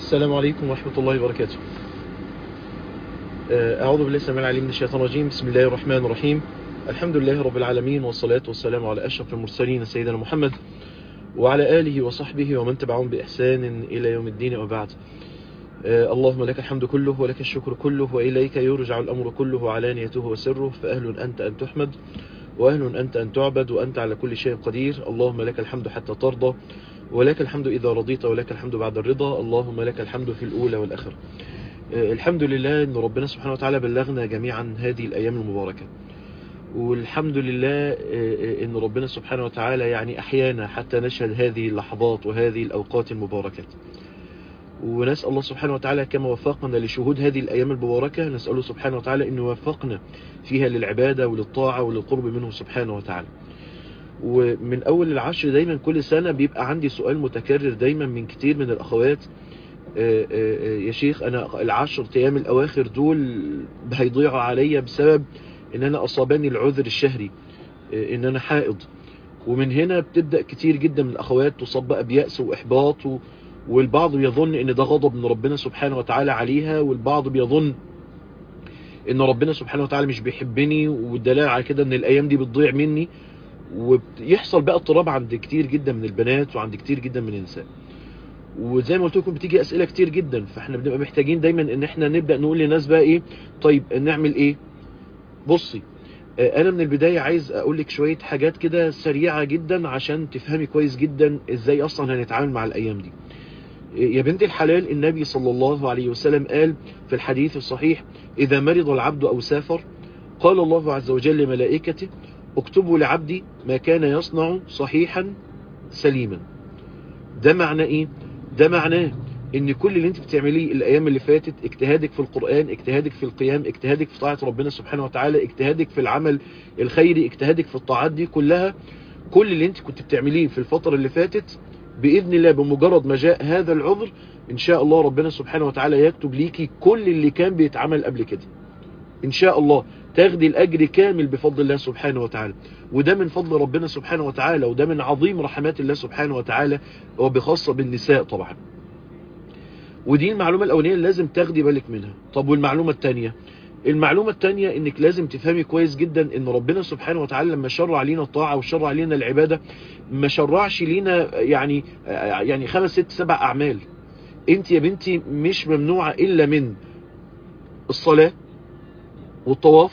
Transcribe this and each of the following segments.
السلام عليكم ورحمة الله وبركاته أعوذ بالله السميع العليم من الشيطان الرجيم بسم الله الرحمن الرحيم الحمد لله رب العالمين والصلاة والسلام على أشرف المرسلين سيدنا محمد وعلى آله وصحبه ومن تبعهم بإحسان إلى يوم الدين وبعد اللهم لك الحمد كله ولك الشكر كله وإليك يرجع الأمر كله علانيته وسره فأهل أنت أن تحمد وأهل أنت أن تعبد وأنت على كل شيء قدير اللهم لك الحمد حتى ترضى ولك الحمد إذا رضيت ولك الحمد بعد الرضا اللهم لك الحمد في الأولى والآخرة الحمد لله أن ربنا سبحانه وتعالى بلغنا جميعا هذه الأيام المباركة والحمد لله أن ربنا سبحانه وتعالى يعني أحيانا حتى نشهد هذه اللحظات وهذه الأوقات المباركات ونسأل الله سبحانه وتعالى كما وفقنا لشهود هذه الأيام المباركة نسأله سبحانه وتعالى أنه يوفقنا فيها للعبادة وللطاعة وللقرب منه سبحانه وتعالى ومن أول العشر دايما كل سنة بيبقى عندي سؤال متكرر دايما من كتير من الأخوات يا شيخ أنا العشر أيام الأواخر دول هيضيعوا عليا بسبب أن أنا أصابني العذر الشهري أن أنا حائض ومن هنا بتبدأ كتير جدا من الأخوات تصاب بقى بيأس وإحباط و... والبعض بيظن ان ده غضب من ربنا سبحانه وتعالى عليها والبعض بيظن ان ربنا سبحانه وتعالى مش بيحبني والدلالة على كده ان الايام دي بتضيع مني ويحصل بقى اضطراب عند كتير جدا من البنات وعند كتير جدا من النساء وزي ما قلت لكم بتيجي اسئله كتير جدا فاحنا بنبقى محتاجين دايما ان احنا نبدا نقول للناس بقى ايه طيب نعمل ايه بصي انا من البداية عايز اقول لك شوية حاجات كده سريعة جدا عشان تفهمي كويس جدا ازاي اصلا هنتعامل مع الايام دي يا بنت الحلال النبي صلى الله عليه وسلم قال في الحديث الصحيح إذا مرض العبد أو سافر قال الله عز وجل لملائكته اكتبوا لعبدي ما كان يصنع صحيحا سليما ده معنى ايه ده معناه ان كل اللي انت بتعمليه الايام اللي فاتت اجتهادك في القرآن اجتهادك في القيام اجتهادك في طاعة ربنا سبحانه وتعالى اجتهادك في العمل الخيري اجتهادك في الطاعات دي كلها كل اللي انت كنت بتعمليه في الفترة اللي فاتت بإذن الله بمجرد ما جاء هذا العذر إن شاء الله ربنا سبحانه وتعالى يكتب ليكي كل اللي كان بيتعمل قبل كده إن شاء الله تاخدي الأجر كامل بفضل الله سبحانه وتعالى وده من فضل ربنا سبحانه وتعالى وده من عظيم رحمات الله سبحانه وتعالى وبخاصة بالنساء طبعا ودي المعلومة الأولانية اللي لازم تاخدي بالك منها طب والمعلومة الثانية المعلومة الثانية انك لازم تفهمي كويس جدا ان ربنا سبحانه وتعالى لما شرع لينا الطاعة وشرع لينا العبادة ما شرعش لينا يعني يعني خمس ست سبع اعمال انت يا بنتي مش ممنوعة الا من الصلاة والطواف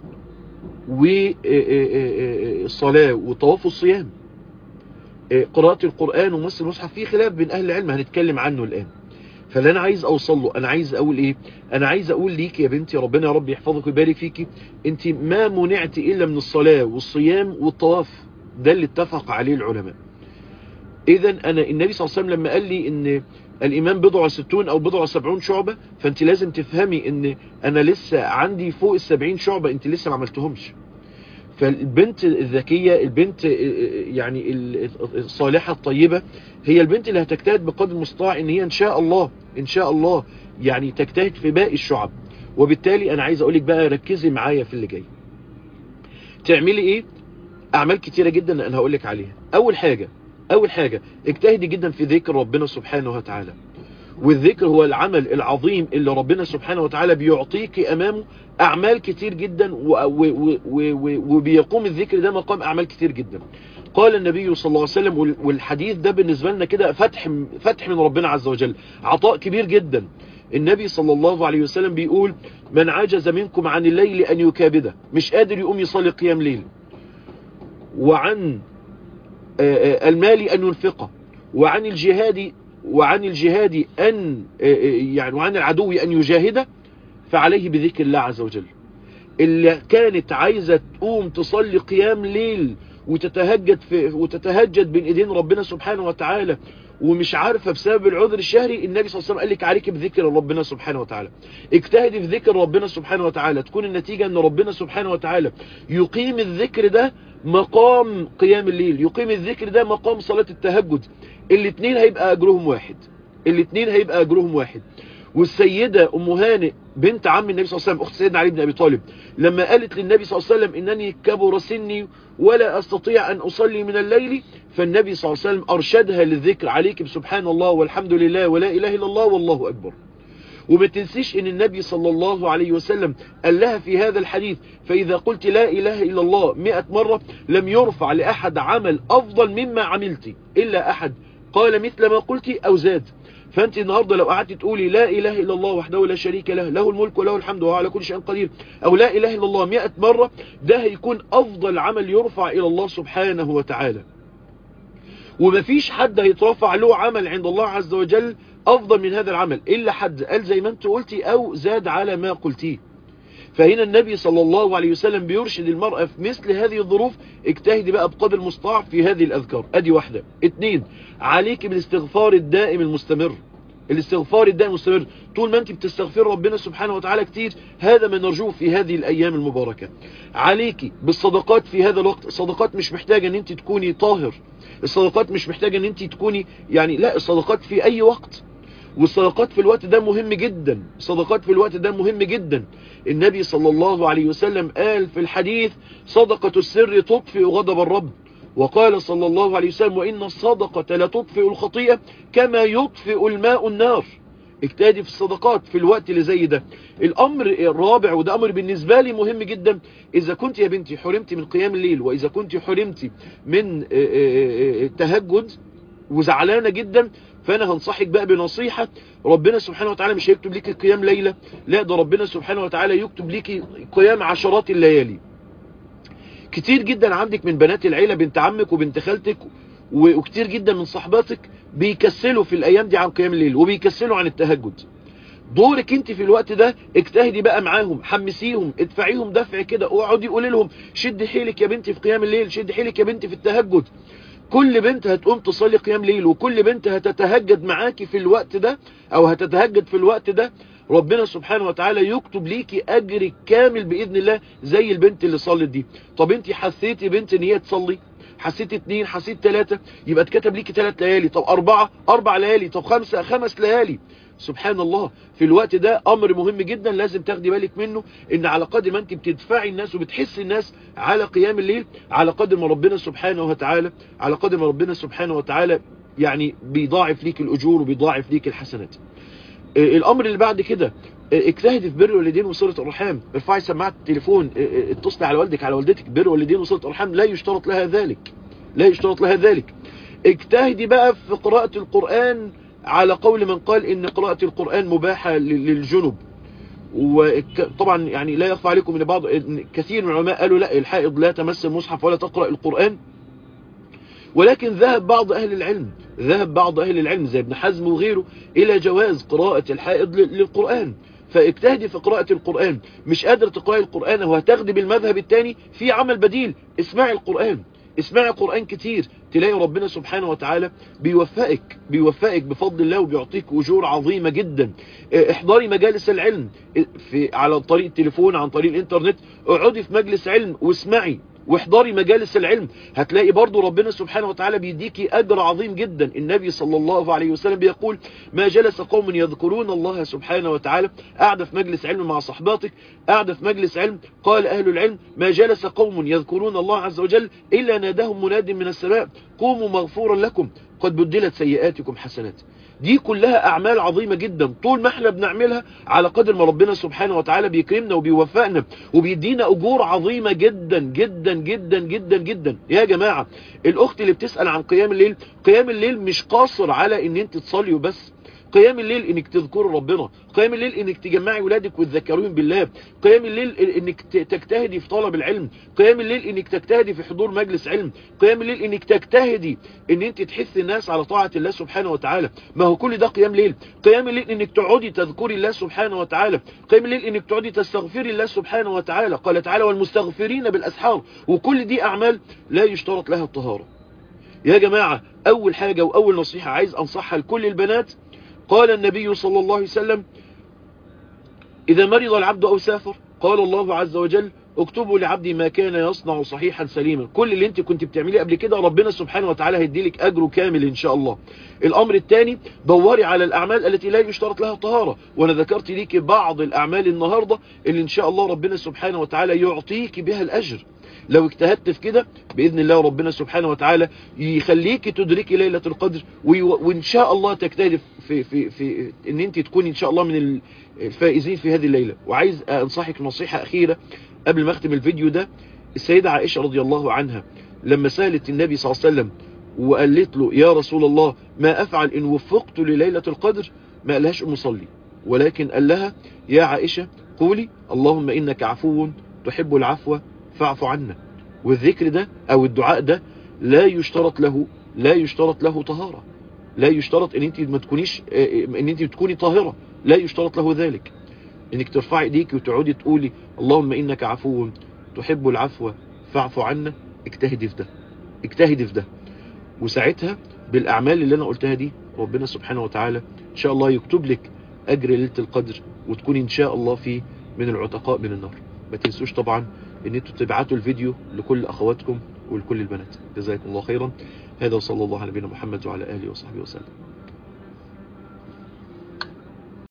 والصلاة والطواف والصيام قراءة القرآن ومس المصحف في خلاف بين اهل العلم هنتكلم عنه الان فاللي انا عايز اوصل له انا عايز اقول ايه انا عايز اقول ليك يا بنتي ربنا يا رب يحفظك ويبارك فيكي انت ما منعت الا من الصلاة والصيام والطواف ده اللي اتفق عليه العلماء اذا انا النبي صلى الله عليه وسلم لما قال لي ان الايمان بضع ستون او بضع سبعون شعبة فانت لازم تفهمي ان انا لسه عندي فوق السبعين شعبة انت لسه ما عملتهمش فالبنت الذكية البنت يعني الصالحة الطيبة هي البنت اللي هتجتهد بقدر المستطاع ان هي ان شاء الله ان شاء الله يعني تجتهد في باقي الشعب وبالتالي انا عايز اقولك بقى ركزي معايا في اللي جاي تعملي ايه اعمال كتيرة جدا انا هقولك عليها اول حاجة اول حاجة اجتهدي جدا في ذكر ربنا سبحانه وتعالى والذكر هو العمل العظيم اللي ربنا سبحانه وتعالى بيعطيك امامه اعمال كتير جدا وبيقوم الذكر ده مقام اعمال كتير جدا قال النبي صلى الله عليه وسلم والحديث ده بالنسبة لنا كده فتح فتح من ربنا عز وجل عطاء كبير جدا النبي صلى الله عليه وسلم بيقول من عجز منكم عن الليل أن يكابده مش قادر يقوم يصلي قيام ليل وعن المال أن ينفقه وعن الجهاد وعن الجهاد أن يعني وعن العدو أن يجاهده فعليه بذكر الله عز وجل اللي كانت عايزة تقوم تصلي قيام ليل وتتهجد في وتتهجد بين ايدين ربنا سبحانه وتعالى ومش عارفة بسبب العذر الشهري النبي صلى الله عليه وسلم قال لك عليك بذكر ربنا سبحانه وتعالى اجتهدي في ذكر ربنا سبحانه وتعالى تكون النتيجة ان ربنا سبحانه وتعالى يقيم الذكر ده مقام قيام الليل يقيم الذكر ده مقام صلاة التهجد الاثنين هيبقى اجرهم واحد الاثنين هيبقى اجرهم واحد والسيدة ام هانئ بنت عم النبي صلى الله عليه وسلم اخت سيدنا علي بن ابي طالب لما قالت للنبي صلى الله عليه وسلم انني كبر سني ولا استطيع ان اصلي من الليل فالنبي صلى الله عليه وسلم ارشدها للذكر عليك بسبحان الله والحمد لله ولا اله الا الله والله اكبر وما تنسيش ان النبي صلى الله عليه وسلم قال لها في هذا الحديث فاذا قلت لا اله الا الله مئة مرة لم يرفع لاحد عمل افضل مما عملت الا احد قال مثل ما قلت او زاد فانت النهاردة لو قعدت تقولي لا اله الا الله وحده لا شريك له له الملك وله الحمد وهو على كل شيء قدير او لا اله الا الله مئة مرة ده هيكون افضل عمل يرفع الى الله سبحانه وتعالى ومفيش حد هيترفع له عمل عند الله عز وجل افضل من هذا العمل الا حد قال زي ما انت قلتي او زاد على ما قلتيه فهنا النبي صلى الله عليه وسلم بيرشد المرأة في مثل هذه الظروف اجتهدي بقى بقدر المستطاع في هذه الاذكار ادي واحدة اتنين عليك بالاستغفار الدائم المستمر الاستغفار الدائم المستمر طول ما انت بتستغفر ربنا سبحانه وتعالى كتير هذا ما نرجوه في هذه الايام المباركة عليك بالصدقات في هذا الوقت الصدقات مش محتاجة ان انت تكوني طاهر الصدقات مش محتاجة ان انت تكوني يعني لا الصدقات في اي وقت والصدقات في الوقت ده مهم جدا الصدقات في الوقت ده مهم جدا النبي صلى الله عليه وسلم قال في الحديث صدقة السر تطفئ غضب الرب وقال صلى الله عليه وسلم وإن الصدقة لتطفئ الخطيئة كما يطفئ الماء النار اجتهدي في الصدقات في الوقت اللي زي ده الامر الرابع وده امر بالنسبة لي مهم جدا اذا كنت يا بنتي حرمتي من قيام الليل واذا كنت حرمتي من التهجد وزعلانة جدا فانا هنصحك بقى بنصيحة ربنا سبحانه وتعالى مش هيكتب لك قيام ليلة لا ده ربنا سبحانه وتعالى يكتب لك قيام عشرات الليالي كتير جدا عندك من بنات العيلة بنت عمك وبنت خالتك وكتير جدا من صحباتك بيكسلوا في الايام دي عن قيام الليل وبيكسلوا عن التهجد دورك انت في الوقت ده اجتهدي بقى معاهم حمسيهم ادفعيهم دفع كده اقعدي قولي لهم شد حيلك يا بنتي في قيام الليل شد حيلك يا بنتي في التهجد كل بنت هتقوم تصلي قيام ليل وكل بنت هتتهجد معاكي في الوقت ده او هتتهجد في الوقت ده ربنا سبحانه وتعالى يكتب ليكي اجر كامل باذن الله زي البنت اللي صلت دي طب انت حسيتي بنت ان هي تصلي حسيت اتنين حسيت تلاتة يبقى اتكتب ليكي تلات ليالي طب اربعة اربع ليالي طب خمسة خمس ليالي سبحان الله في الوقت ده امر مهم جدا لازم تاخدي بالك منه ان على قدر ما انت بتدفعي الناس وبتحسي الناس على قيام الليل على قدر ما ربنا سبحانه وتعالى على قدر ما ربنا سبحانه وتعالى يعني بيضاعف ليك الاجور وبيضاعف ليك الحسنات الامر اللي بعد كده اجتهدي في بر الوالدين وصلة الرحام ارفعي سماعه التليفون اتصلي على والدك على والدتك بر الوالدين وصلة الرحام لا يشترط لها ذلك لا يشترط لها ذلك اجتهدي بقى في قراءة القرآن على قول من قال ان قراءة القرآن مباحة للجنب وطبعا يعني لا يخفى عليكم ان بعض كثير من العلماء قالوا لا الحائض لا تمس المصحف ولا تقرأ القرآن ولكن ذهب بعض أهل العلم ذهب بعض أهل العلم زي ابن حزم وغيره إلى جواز قراءة الحائض للقرآن فاجتهدي في قراءة القرآن مش قادر تقرأي القرآن وهتاخدي بالمذهب الثاني في عمل بديل اسمعي القرآن اسمعي قرآن كتير تلاقي ربنا سبحانه وتعالى بيوفقك بيوفقك بفضل الله وبيعطيك أجور عظيمة جدا احضري مجالس العلم في على طريق التليفون عن طريق الانترنت اقعدي في مجلس علم واسمعي واحضري مجالس العلم هتلاقي برضو ربنا سبحانه وتعالى بيديكي أجر عظيم جدا النبي صلى الله عليه وسلم بيقول ما جلس قوم يذكرون الله سبحانه وتعالى قاعدة في مجلس علم مع صحباتك قاعدة في مجلس علم قال أهل العلم ما جلس قوم يذكرون الله عز وجل إلا نادهم مناد من السماء قوموا مغفورا لكم قد بدلت سيئاتكم حسنات دي كلها أعمال عظيمة جدا طول ما احنا بنعملها على قدر ما ربنا سبحانه وتعالى بيكرمنا وبيوفقنا وبيدينا أجور عظيمة جدا جدا جدا جدا جدا يا جماعة الأخت اللي بتسأل عن قيام الليل قيام الليل مش قاصر على ان انت تصلي وبس قيام الليل انك تذكر ربنا قيام الليل انك تجمعي ولادك وتذكرون بالله قيام الليل انك تجتهدي في طلب العلم قيام الليل انك تجتهدي في حضور مجلس علم قيام الليل انك تجتهدي ان انت تحث الناس على طاعة الله سبحانه وتعالى ما هو كل ده قيام ليل قيام الليل انك تقعدي تذكري الله سبحانه وتعالى قيام الليل انك تقعدي تستغفري الله سبحانه وتعالى قال تعالى والمستغفرين بالاسحار وكل دي اعمال لا يشترط لها الطهارة يا جماعة اول حاجة واول نصيحة عايز انصحها لكل البنات قال النبي صلى الله عليه وسلم إذا مرض العبد أو سافر قال الله عز وجل اكتبوا لعبدي ما كان يصنع صحيحا سليما كل اللي انت كنت بتعمليه قبل كده ربنا سبحانه وتعالى هيديلك اجره كامل ان شاء الله الامر الثاني دوري على الاعمال التي لا يشترط لها طهارة وانا ذكرت ليك بعض الاعمال النهاردة اللي ان شاء الله ربنا سبحانه وتعالى يعطيك بها الاجر لو اجتهدت في كده بإذن الله ربنا سبحانه وتعالى يخليك تدركي ليلة القدر وإن شاء الله تجتهد في, في, في إن أنت تكوني إن شاء الله من الفائزين في هذه الليلة وعايز أنصحك نصيحة أخيرة قبل ما أختم الفيديو ده السيدة عائشة رضي الله عنها لما سألت النبي صلى الله عليه وسلم وقالت له يا رسول الله ما أفعل إن وفقت لليلة القدر ما قالهاش مصلي ولكن قال لها يا عائشة قولي اللهم إنك عفو تحب العفو فاعف عنا والذكر ده او الدعاء ده لا يشترط له لا يشترط له طهارة لا يشترط ان انت ما تكونيش ان انت تكوني طاهرة لا يشترط له ذلك انك ترفعي ايديك وتقعدي تقولي اللهم انك عفو تحب العفو فاعف عنا اجتهدي في ده اجتهدي في ده وساعتها بالاعمال اللي انا قلتها دي ربنا سبحانه وتعالى ان شاء الله يكتب لك اجر ليله القدر وتكوني ان شاء الله في من العتقاء من النار ما تنسوش طبعا ان انتوا تبعتوا الفيديو لكل اخواتكم ولكل البنات جزاكم الله خيرا هذا وصلى الله على نبينا محمد وعلى اله وصحبه وسلم